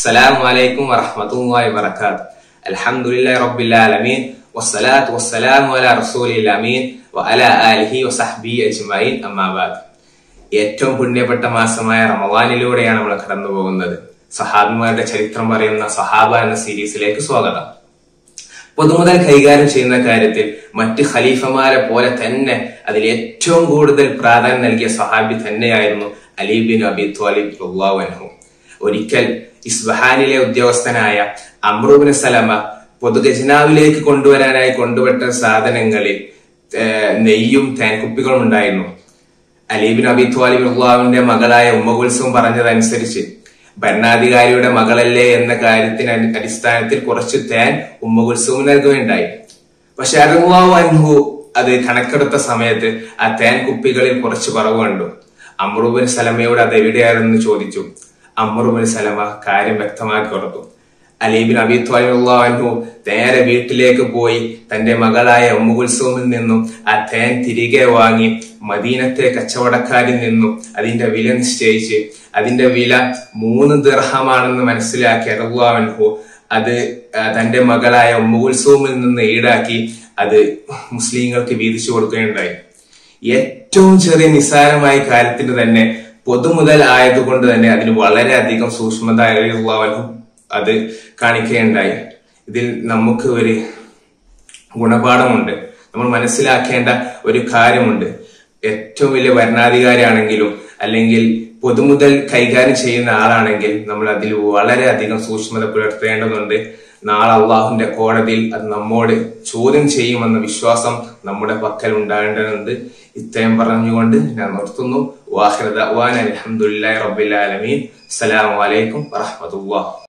السلام عليكم ورحمة الله وبركاته الحمد لله رب العالمين والصلاة والسلام على رسول الأمين وعلى آله وصحبه أجمعين أما بعد ഏറ്റവും പുണ്യപ്പെട്ട മാസമായ റമവാനിലൂടെയാണ് നമ്മൾ കടന്നു പോകുന്നത് സഹാബിമാരുടെ ചരിത്രം പറയുന്ന സഹാബ എന്ന സീരീസിലേക്ക് സ്വാഗതം പൊതുമുതൽ കൈകാര്യം ചെയ്യുന്ന കാര്യത്തിൽ മറ്റ് ഖലീഫമാരെ പോലെ തന്നെ അതിൽ ഏറ്റവും കൂടുതൽ പ്രാധാന്യം നൽകിയ സഹാബി തന്നെയായിരുന്നു അലീബിൻ അബി ത്വാലിബ് റളിയല്ലാഹു അൻഹു ഒരിക്കൽ ഇസ്ബഹാനിലെ ഉദ്യോഗസ്ഥനായ അമ്രൂബിന് സലമ പൊതുഖജനാവിലേക്ക് കൊണ്ടുവരാനായി കൊണ്ടുവിട്ട സാധനങ്ങളിൽ ഏഹ്, നെയ്യും തേൻകുപ്പികളും ഉണ്ടായിരുന്നു അലീബിൻ അബി ത്വാലിബ് റളിയല്ലാഹുവിന്റെ മകളായ ഉമ്മകുൽസും പറഞ്ഞതനുസരിച്ച് ഭരണാധികാരിയുടെ മകളല്ലേ എന്ന കാര്യത്തിന് അടി- അടിസ്ഥാനത്തിൽ കുറച്ച് തേൻ ഉമ്മകുൽസും നൽകുകയുണ്ടായി പക്ഷെ അറിവാഹു അൻഹു അത് കണക്കെടുത്ത സമയത്ത് ആ തേൻ കുപ്പികളിൽ കുറച്ച് കുറവ് കണ്ടു അമ്രുബിൻ സലമയോട് അത് എവിടെയാണെന്ന് ചോദിച്ചു അമ്രുബിൻ സലമ കാര്യം വ്യക്തമാക്കി കൊടുത്തു അലീബിൻ അബി ത്വാലിഹു നേരെ വീട്ടിലേക്ക് പോയി തന്റെ മകളായ ഉമ്മുകുൽസൂമിൽ നിന്നും ആ തേൻ തിരികെ വാങ്ങി മദീനത്തെ കച്ചവടക്കാരിൽ നിന്നും അതിന്റെ വില നിശ്ചയിച്ച് അതിന്റെ വില മൂന്ന് ദിർഹമാണെന്ന് മനസ്സിലാക്കി അറുവാൻഹു അത് ആ, തന്റെ മകളായ ഉമ്മുകുൽസൂമിൽ നിന്ന് ഈടാക്കി അത് മുസ്ലിങ്ങൾക്ക് വീതിച്ചു കൊടുക്കുകയുണ്ടായി ഏറ്റവും ചെറിയ നിസ്സാരമായ കാര്യത്തിന് തന്നെ പൊതുമുതൽ ആയതുകൊണ്ട് തന്നെ അതിന് വളരെയധികം സൂക്ഷ്മത അറിയുള്ളവനും അത് കാണിക്കുകയുണ്ടായി ഇതിൽ നമുക്ക് ഒരു ഗുണപാഠമുണ്ട് നമ്മൾ മനസ്സിലാക്കേണ്ട ഒരു കാര്യമുണ്ട് ഏറ്റവും വലിയ ഭരണാധികാരിയാണെങ്കിലും അല്ലെങ്കിൽ പൊതുമുതൽ കൈകാര്യം ചെയ്യുന്ന ആളാണെങ്കിൽ നമ്മൾ അതിൽ വളരെയധികം സൂക്ഷ്മത പുലർത്തേണ്ടതുണ്ട് നാളെ അള്ളാഹുന്റെ കോടതിയിൽ അത് നമ്മോട് ചോദ്യം ചെയ്യുമെന്ന വിശ്വാസം നമ്മുടെ പക്കൽ ഉണ്ടാകേണ്ടതുണ്ട് ഇത്രയും പറഞ്ഞുകൊണ്ട് ഞാൻ നിർത്തുന്നു വാഹിറ അലഹമുല്ലാ റബ്ബിൽ ആലമീൻ അസ്സലാമു അലൈക്കും വറഹ്മത്തുള്ളാഹി